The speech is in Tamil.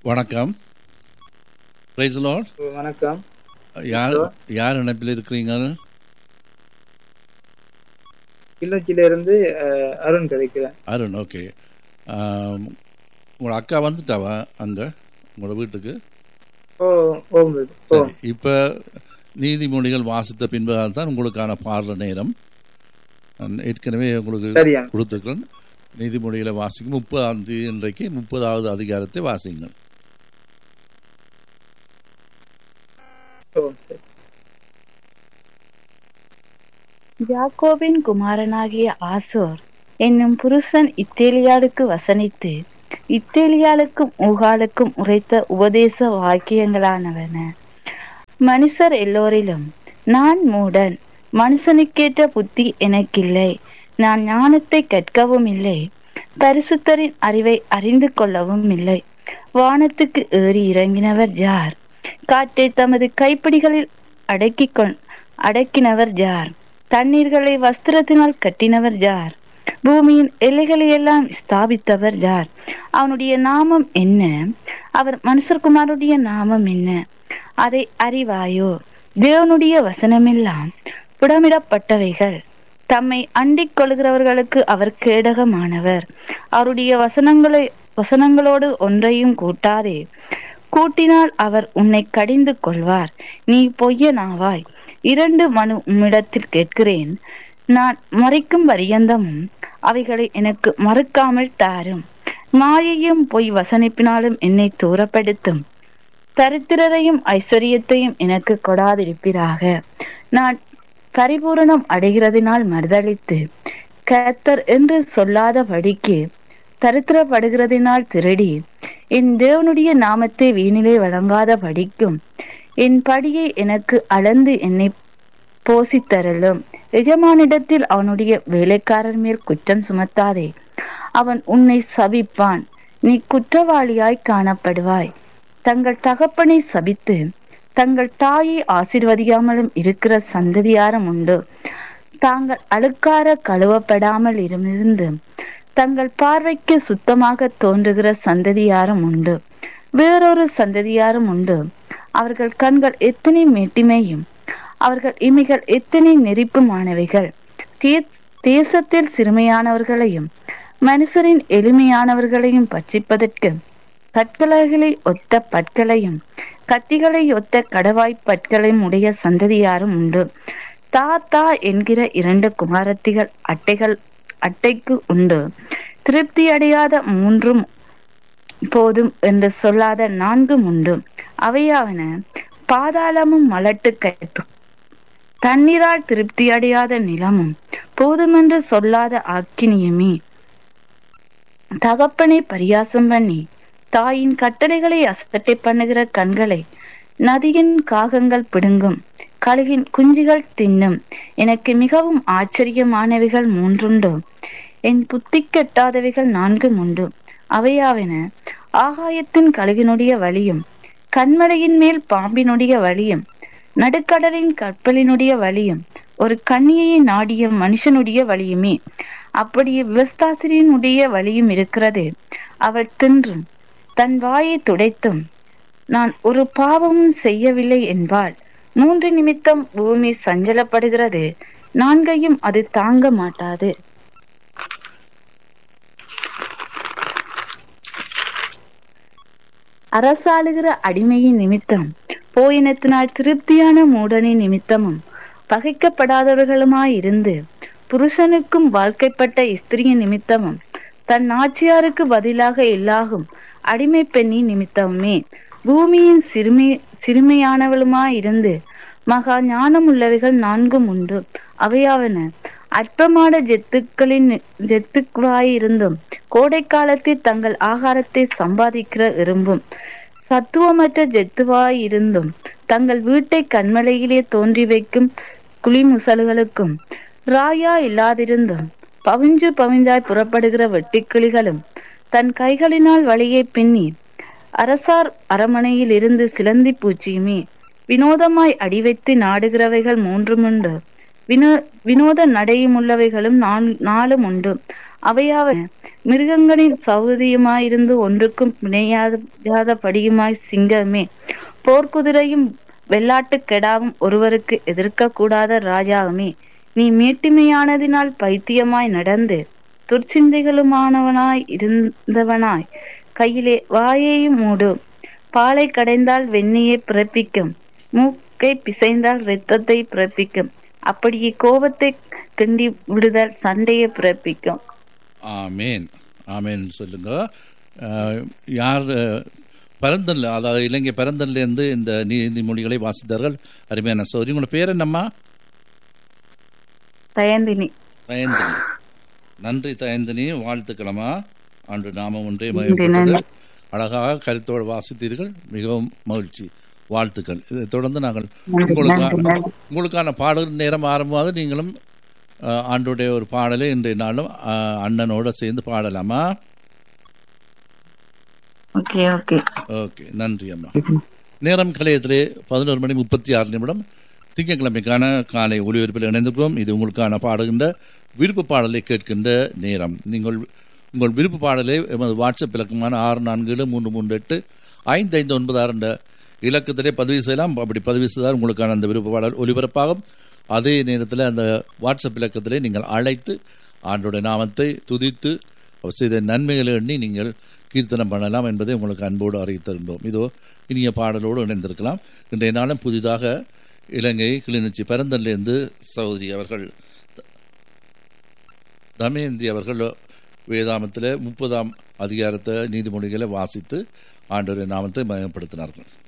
வணக்கம் பிரைஸ் லார்ட் வணக்கம் யார் யார் இணைப்பில் இருக்கிறீங்க கிள்ளச்சில இருந்து அஹ், அருண் கதைக்கிறேன் அருண் ஓகே உங்களோட அக்கா வந்துட்டாவா அங்கே உங்களோட வீட்டுக்கு ஓ ஓம் ஓம் சரி இப்போ நீதிமொழிகள் வாசித்த பின்பதால் தான் உங்களுக்கான பாடல நேரம் நான் ஏற்கனவே உங்களுக்கு சரியா கொடுத்துருக்கிறேன் நீதிமொழிகளை வாசிக்கும் முப்பதாம் தேதி இன்றைக்கு முப்பதாவது அதிகாரத்தை வாசிங்கள் ஓ சரி. யாக்கோபின் குமாரனாகிய ஆசோர் என்னும் புருஷன் இத்தேலியாளுக்கு வசனித்து இத்தேலியாளுக்கும் ஊகாலுக்கும் உரைத்த உபதேச வாக்கியங்களானவன மனுஷர் எல்லோரிலும் நான் மூடன் மனுஷனுக்கேற்ற புத்தி எனக்கில்லை நான் ஞானத்தை கற்கவும் இல்லை பரிசுத்தரின் அறிவை அறிந்து கொள்ளவும் இல்லை வானத்துக்கு ஏறி இறங்கினவர் யார் காற்றை தமது கைப்பிடிகளில் அடக்கிக் கொண் அடக்கினவர் யார் தண்ணீர்களை வஸ்திரத்தினால் கட்டினவர் யார் பூமியின் எல்லைகளை எல்லாம் ஸ்தாபித்தவர் யார் அவனுடைய நாமம் என்ன அவர் மனுஷர்குமாருடைய நாமம் என்ன அதை அறிவாயோ தேவனுடைய வசனமெல்லாம் புடமிடப்பட்டவைகள் தம்மை அண்டிக் கொள்கிறவர்களுக்கு அவர் கேடகமானவர் அவருடைய வசனங்களை வசனங்களோடு ஒன்றையும் கூட்டாதே கூட்டினால் அவர் உன்னை கடிந்து கொள்வார் நீ பொய்யனாவாய் இரண்டு மனு உம்மிடத்தில் கேட்கிறேன் நான் மறைக்கும் பரியந்தமும் அவைகளை எனக்கு மறுக்காமல் தாரும் மாயையும் பொய் வசனிப்பினாலும் என்னை தூரப்படுத்தும் தரித்திரரையும் ஐஸ்வர்யத்தையும் எனக்கு கொடாதிருப்பீராக நான் பரிபூரணம் அடைகிறதினால் மறுதளித்து கர்த்தர் என்று சொல்லாதபடிக்கு தரித்திரப்படுகிறதினால் திருடி என் தேவனுடைய நாமத்தை வீணிலே வழங்காத படிக்கும் என் படியை எனக்கு அளந்து என்னை போசித்தரலும் எஜமானிடத்தில் அவனுடைய வேலைக்காரர் மேல் குற்றம் சுமத்தாதே அவன் உன்னை சபிப்பான் நீ குற்றவாளியாய் காணப்படுவாய் தங்கள் தகப்பனை சபித்து தங்கள் தாயை ஆசிர்வதியாமலும் இருக்கிற சந்ததியாரும் உண்டு தாங்கள் அழுக்கார கழுவப்படாமல் இருந்து தங்கள் பார்வைக்கு சுத்தமாக தோன்றுகிற சந்ததியாரும் உண்டு வேறொரு சந்ததியாரும் உண்டு அவர்கள் கண்கள் எத்தனை மேட்டிமையும் அவர்கள் இமைகள் எத்தனை நெறிப்புமானவைகள் தே- தேசத்தில் சிறுமையானவர்களையும் மனுஷரின் எளிமையானவர்களையும் பட்சிப்பதற்கு கற்களைகளை ஒத்த பற்களையும் கத்திகளை ஒத்த கடவாய்ப் பற்களையும் உடைய சந்ததியாரும் உண்டு தாத்தா என்கிற இரண்டு குமாரத்திகள் அட்டைகள் அட்டைக்கு உண்டு திருப்தி அடையாத மூன்றும் போதும் என்று சொல்லாத நான்கும் உண்டு அவையாவன பாதாளமும் மலட்டு கட்டு தண்ணீரால் திருப்தி அடையாத நிலமும் போதுமென்று சொல்லாத ஆக்கினியுமே தகப்பனை பரியாசம் பண்ணி தாயின் கட்டளைகளை அசட்டை பண்ணுகிற கண்களை நதியின் காகங்கள் பிடுங்கும் கழுகின் குஞ்சுகள் தின்னும் எனக்கு மிகவும் ஆச்சரியமானவைகள் மூன்றுண்டு என் புத்தி கெட்டாதவைகள் நான்கும் உண்டு அவையாவன ஆகாயத்தின் கழுகினுடைய வழியும் கண்மலையின் மேல் பாம்பினுடைய வழியும் நடுக்கடலின் கப்பலினுடைய வழியும் ஒரு கன்னியை நாடிய மனுஷனுடைய வழியுமே அப்படியே விவஸ்தாசிரியனுடைய வழியும் இருக்கிறது அவள் தின்றும் தன் வாயை துடைத்தும் நான் ஒரு பாவமும் செய்யவில்லை என்பாள் மூன்று நிமித்தம் பூமி சஞ்சலப்படுகிறது நான்கையும் அது தாங்க மாட்டாது அரசாளுகிற அடிமையின் நிமித்தம் போயினத்தினால் திருப்தியான மூடனின் நிமித்தமும் பகைக்கப்படாதவர்களுமாயிருந்து புருஷனுக்கும் வாழ்க்கைப்பட்ட ஸ்திரியின் நிமித்தமும் தன் நாச்சியாருக்கு பதிலாக எல்லாகும் அடிமை பெண்ணின் நிமித்தமுமே பூமியின் சிறுமி சிறுமையானவளுமாயிருந்து மகா ஞானம் உள்ளவைகள் நான்கும் உண்டு அவையாவன அற்பமான ஜெத்துக்களின் ஜெத்துக்களாயிருந்தும் கோடை காலத்தில் தங்கள் ஆகாரத்தை சம்பாதிக்கிற எறும்பும் சத்துவமற்ற ஜெத்துவாயிருந்தும் தங்கள் வீட்டை கண்மலையிலே தோன்றி வைக்கும் குளிமுசல்களுக்கும் ராயா இல்லாதிருந்தும் பவிஞ்சு பவிஞ்சாய் புறப்படுகிற வெட்டுக்கிளிகளும் தன் கைகளினால் வழியை பின்னி அரசார் அரமனையில் இருந்து சிலந்தி பூச்சியுமே வினோதமாய் அடி வைத்து நாடுகிறவைகள் மூன்றும் உண்டு வினோ வினோத நடையுமுள்ளவைகளும் நான் நாலும் உண்டு அவையாவ மிருகங்களின் சௌகரியமாயிருந்து ஒன்றுக்கும் பிணையாதபடியுமாய் சிங்கமே போர்க்குதிரையும் வெள்ளாட்டு கெடாவும் ஒருவருக்கு எதிர்க்க கூடாத ராஜாவுமே நீ மேட்டிமையானதினால் பைத்தியமாய் நடந்து துர்ச்சிந்தைகளுமானவனாய் இருந்தவனாய் கையிலே வாயையும் மூடு பாலை கடைந்தால் வெண்ணியை பிறப்பிக்கும் மூக்கை பிசைந்தால் இரத்தத்தை பிறப்பிக்கும் அப்படியே கோபத்தை கிண்டி விடுதல் சண்டையை பிறப்பிக்கும் ஆமேன் ஆமேன் சொல்லுங்க அஹ், யார் அஹ், பரந்தன்ல அதாவது இலங்கை பரந்தன்லேருந்து இந்த நீதிமொழிகளை வாசித்தார்கள் அருமையான சௌரி உங்களோட பேர் என்னம்மா தயந்தினி தயந்தினி நன்றி தயந்தினி வாழ்த்துக்களம்மா அன்று நாம ஒன்றே நன்றி, மயப்பட்டது நன்றி. அழகாக கருத்தோடு வாசித்தீர்கள் மிகவும் மகிழ்ச்சி வாழ்த்துக்கள் இதைத் தொடர்ந்து நாங்கள் நன்றி, உங்களுக்கான நன்றி, நன்றி. உங்களுக்கான பாடல் நேரம் ஆரம்பமாவது நீங்களும் அஹ், ஆண்டுடைய ஒரு பாடலை இன்றைய நாளும் அஹ், அண்ணனோட சேர்ந்து பாடலாமா ஓகே ஓகே ஓகே நன்றி அம்மா நேரம் கலையத்திலே பதினோரு மணி முப்பத்தி ஆறு நிமிடம் திங்கட்கிழமைக்கான காலை ஒளிபரப்பில் இணைந்திருக்கிறோம் இது உங்களுக்கான பாடுகின்ற விருப்ப பாடலை கேட்கின்ற நேரம் நீங்கள் உங்கள் விருப்ப பாடலை எமது வாட்ஸ்அப் இலக்கமான ஆறு நான்கு ஏழு மூன்று மூன்று எட்டு ஐந்து ஐந்து ஒன்பது ஆறு என்ற இலக்கத்திலே பதிவு செய்யலாம் அப்படி பதிவு செய்தால் உங்களுக்கான அந்த விருப்ப பாடல் ஒலிபரப்பாகும் அதே நேரத்தில் அந்த வாட்ஸ்அப் இலக்கத்திலே நீங்கள் அழைத்து ஆண்டோட நாமத்தை துதித்து அவர் செய்த நன்மைகளை எண்ணி நீங்கள் கீர்த்தனம் பண்ணலாம் என்பதை உங்களுக்கு அன்போடு அறிவித்திருந்தோம் இதோ இனிய பாடலோடு இணைந்திருக்கலாம் இன்றைய நாளும் புதிதாக இலங்கை கிளிநொச்சி பரந்தன்லேருந்து சௌதரி அவர்கள் தமயந்தி அவர்கள் வேதாமத்தில் முப்பதாம் அதிகாரத்தை நீதிமொழிகளை வாசித்து ஆண்டோரின் நாமத்தை மயப்படுத்தினார்கள்